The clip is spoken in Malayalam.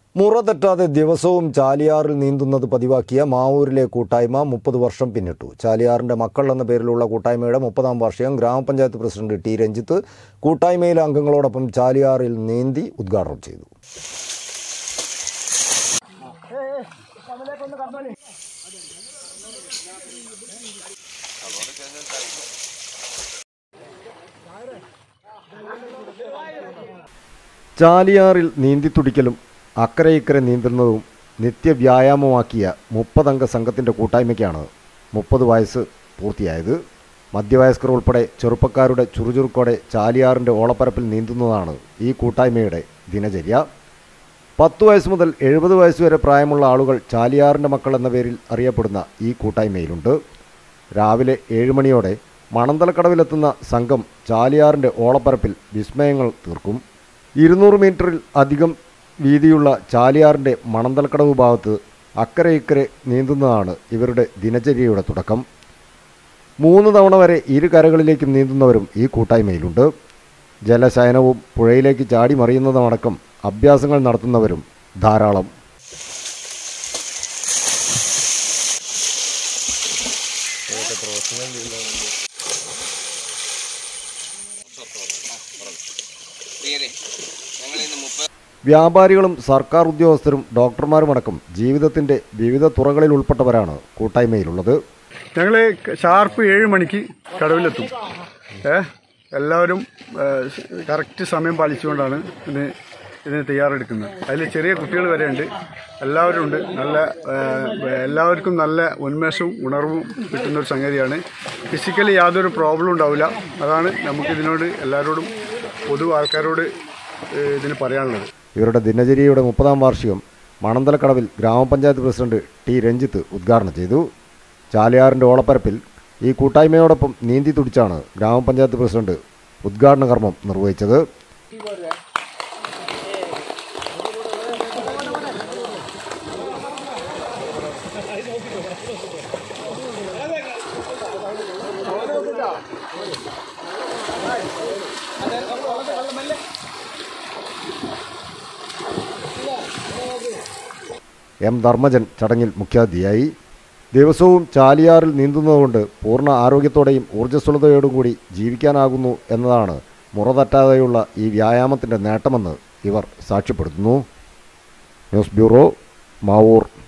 മുറ തെറ്റാതെ ദിവസവും ചാലിയാറിൽ നീന്തുന്നത് പതിവാക്കിയ മാവൂരിലെ കൂട്ടായ്മ മുപ്പത് വർഷം പിന്നിട്ടു ചാലിയാറിന്റെ മക്കൾ എന്ന പേരിലുള്ള കൂട്ടായ്മയുടെ മുപ്പതാം വാർഷികം ഗ്രാമപഞ്ചായത്ത് പ്രസിഡന്റ് ടി രഞ്ജിത്ത് കൂട്ടായ്മയിലെ അംഗങ്ങളോടൊപ്പം ചാലിയാറിൽ നീന്തി ഉദ്ഘാടനം ചെയ്തു ചാലിയാറിൽ നീന്തിത്തുടിക്കലും അക്കരെ ഇക്കരെ നീന്തുന്നതും നിത്യവ്യായാമമാക്കിയ മുപ്പതംഗ സംഘത്തിൻ്റെ കൂട്ടായ്മയ്ക്കാണ് മുപ്പത് വയസ്സ് പൂർത്തിയായത് മധ്യവയസ്കർ ഉൾപ്പെടെ ചെറുപ്പക്കാരുടെ ചുറുചുറുക്കോടെ ചാലിയാറിൻ്റെ ഓളപ്പരപ്പിൽ നീന്തുന്നതാണ് ഈ കൂട്ടായ്മയുടെ ദിനചര്യ പത്ത് വയസ്സ് മുതൽ എഴുപത് വയസ്സ് വരെ പ്രായമുള്ള ആളുകൾ ചാലിയാറിൻ്റെ മക്കൾ എന്ന പേരിൽ അറിയപ്പെടുന്ന ഈ കൂട്ടായ്മയിലുണ്ട് രാവിലെ ഏഴ് മണിയോടെ മണന്തലക്കടവിലെത്തുന്ന സംഘം ചാലിയാറിൻ്റെ ഓളപ്പരപ്പിൽ വിസ്മയങ്ങൾ തീർക്കും ഇരുന്നൂറ് മീറ്ററിൽ അധികം വീതിയുള്ള ചാലിയാറിൻ്റെ മണന്തലക്കടവ് ഭാഗത്ത് അക്കരെ ഇക്കരെ നീന്തുന്നതാണ് ഇവരുടെ ദിനചര്യയുടെ തുടക്കം മൂന്ന് തവണ വരെ ഇരു കരകളിലേക്കും നീന്തുന്നവരും ഈ കൂട്ടായ്മയിലുണ്ട് ജലശയനവും പുഴയിലേക്ക് ചാടി മറിയുന്നതുമടക്കം അഭ്യാസങ്ങൾ നടത്തുന്നവരും ധാരാളം വ്യാപാരികളും സർക്കാർ ഉദ്യോഗസ്ഥരും ഡോക്ടർമാരുമടക്കം ജീവിതത്തിൻ്റെ വിവിധ തുറകളിൽ ഉൾപ്പെട്ടവരാണ് കൂട്ടായ്മയിലുള്ളത് ഞങ്ങൾ ഷാർപ്പ് ഏഴ് മണിക്ക് കടവിലെത്തും ഏ എല്ലാവരും കറക്റ്റ് സമയം പാലിച്ചുകൊണ്ടാണ് ഇതിന് ഇതിന് തയ്യാറെടുക്കുന്നത് അതിൽ ചെറിയ കുട്ടികൾ വരെ ഉണ്ട് എല്ലാവരും ഉണ്ട് നല്ല ഏ, എല്ലാവർക്കും നല്ല ഉന്മേഷവും ഉണർവും കിട്ടുന്ന ഒരു സംഗതിയാണ് ഫിസിക്കലി യാതൊരു പ്രോബ്ലം ഉണ്ടാവില്ല അതാണ് നമുക്കിതിനോട് എല്ലാവരോടും പൊതു ആൾക്കാരോട് ഏ, ഇതിന് പറയാനുള്ളത് ഇവരുടെ ദിനചര്യയുടെ മുപ്പതാം വാർഷികം മണന്തലക്കടവിൽ ഗ്രാമപഞ്ചായത്ത് പ്രസിഡന്റ് ടി രഞ്ജിത്ത് ഉദ്ഘാടനം ചെയ്തു ചാലിയാറിൻ്റെ ഓളപ്പരപ്പിൽ ഈ കൂട്ടായ്മയോടൊപ്പം നീന്തി തുടിച്ചാണ് ഗ്രാമപഞ്ചായത്ത് പ്രസിഡന്റ് ഉദ്ഘാടന കർമ്മം നിർവഹിച്ചത് എം ധർമ്മജൻ ചടങ്ങിൽ മുഖ്യാതിഥിയായി ദിവസവും ചാലിയാറിൽ നീന്തുന്നതുകൊണ്ട് പൂർണ്ണ ആരോഗ്യത്തോടെയും ഊർജ്ജസ്വലതയോടും കൂടി ജീവിക്കാനാകുന്നു എന്നതാണ് മുറ തട്ടാതെയുള്ള ഈ വ്യായാമത്തിൻ്റെ നേട്ടമെന്ന് ഇവർ സാക്ഷ്യപ്പെടുത്തുന്നു ന്യൂസ് ബ്യൂറോ മാവൂർ